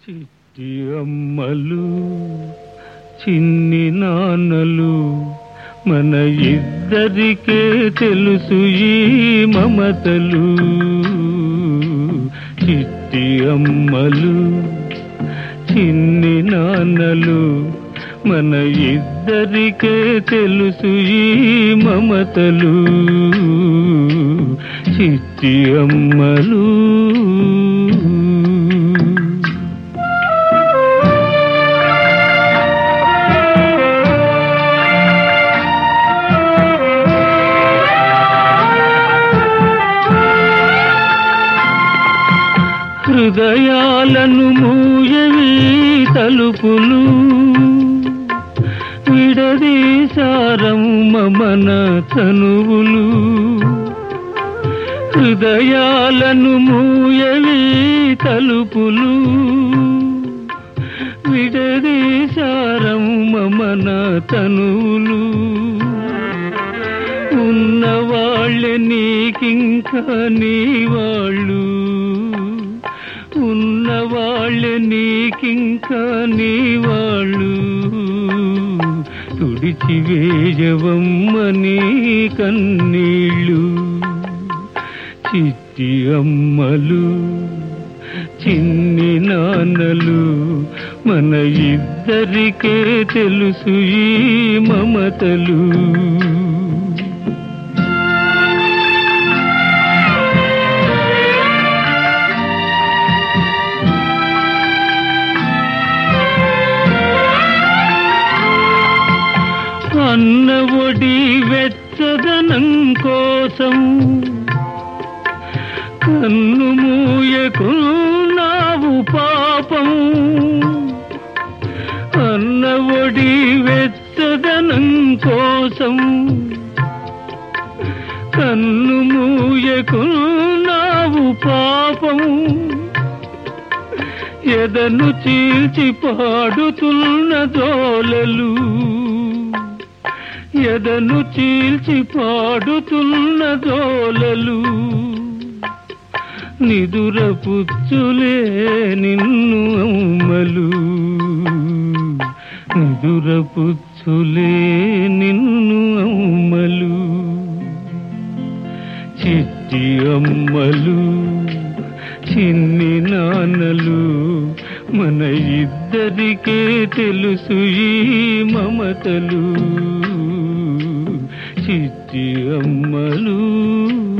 చిట్టి అమ్మలు చిన్ని నాన్నలు మన ఇద్దరికే తెలుసు ఈ మమతలు చిట్టి అమ్మలు చిన్ని నాన్నలు మన ఇద్దరికే తెలుసు ఈ మమతలు చిట్టి అమ్మలు హృదయాలను మూయవి తలుపులు విడదీశారం మమన తనువులు హృదయాలను మూయవి తలుపులు విడదీశారం మమన తనువులు ఉన్నవాళ్ళే నీకింకా నీ వాళ్ళు ఉన్నవాళ్ళే నీకింకా నీ వాళ్ళు తుడిచి వేయవమ్మని కన్నీళ్ళు చిట్టి అమ్మలు చిన్ని నాన్నలు మన ఇద్దరికే తెలుసు ఈ మమతలు అన్న ఒడి వెచ్చదనం కోసం కన్ను మూయకున్నావు పాపం అన్న ఒడి వెచ్చదనం కోసం కన్ను మూయకున్నావు పాపం ఎదను చీల్చి పాడుతున్న దోలలు ఎదను చీల్చి పాడుతున్న దోలలు నిదుర పుచ్చులే నిన్ను అమ్మలు నిదుర పుచ్చులే నిన్ను అమ్మలు చిట్టి అమ్మలు చిన్ని నాన్నలు మన ఇద్దరికే తెలుసు ఈ మమతలు చిట్టి అమ్మలు